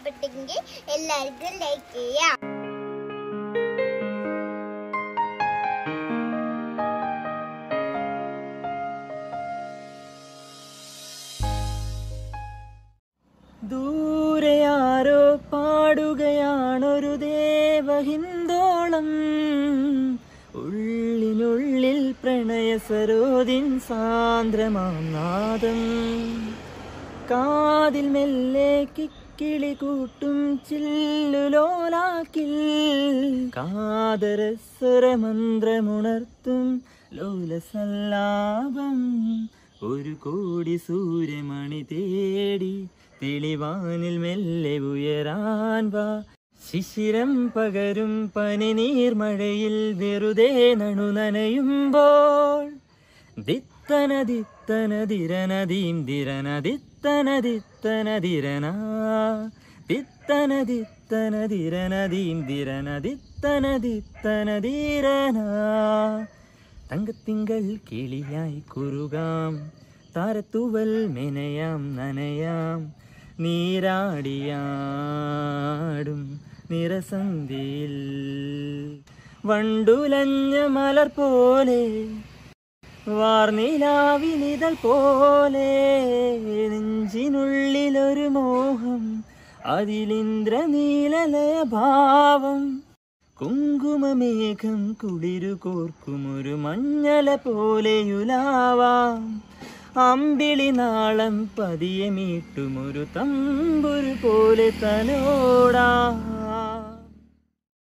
ഇഷ്ടപ്പെട്ടെങ്കിൽ എല്ലാവർക്കും ലൈക്ക് ചെയ്യാം ദൂരെ ആരോ പാടുകയാണൊരു ദേവഹിന്ദോളം ഉള്ളിനുള്ളിൽ പ്രണയ സരോദിൻ സാന്ദ്രമാം നാദം കാതിൽ മെല്ലെ കിക്കിളി കൂട്ടും ചില്ലുലോലാക്കിൽ കാതരസ്വരമന്ത്രമുണർത്തും ലോലസല്ലാപം ഒരു കോടി സൂര്യമണി തേടി തെളിവാനിൽ മെല്ലെ ഉയരാൻ വാ ശിശിരം പകരും പനിനീർമഴയിൽ വെറുതെ നണു നനയുമ്പോൾ ദിത്തന ദിത്തന ദിരനദീം ദിരന ദിത്തന ദിത്തന ദിരന ദിത്തന ദിത്തന ദിരനദീം ദിരന ദിത്തന ദിത്തന ദിരന തങ്കത്തിങ്കൾ കിളിയായി കുറുകാം താരത്തൂവൽ മെനയാം നനയാം നീരാടിയാടും നിറസന്ധിയിൽ വണ്ടുലഞ്ഞ മലർ പോലെ വാർനിലാവിനിതൾ പോലെ നെഞ്ചിനുള്ളിലൊരു മോഹം അതിലിന്ദ്രനീലലയ ഭാവം കുങ്കുമമേഘം കുളിരു കോർക്കുമൊരു മഞ്ഞല പോലെയുലാവാം അമ്പിളി നാളം പതിയെ മീട്ടുമൊരു തമ്പുരു പോലെ തലോടാം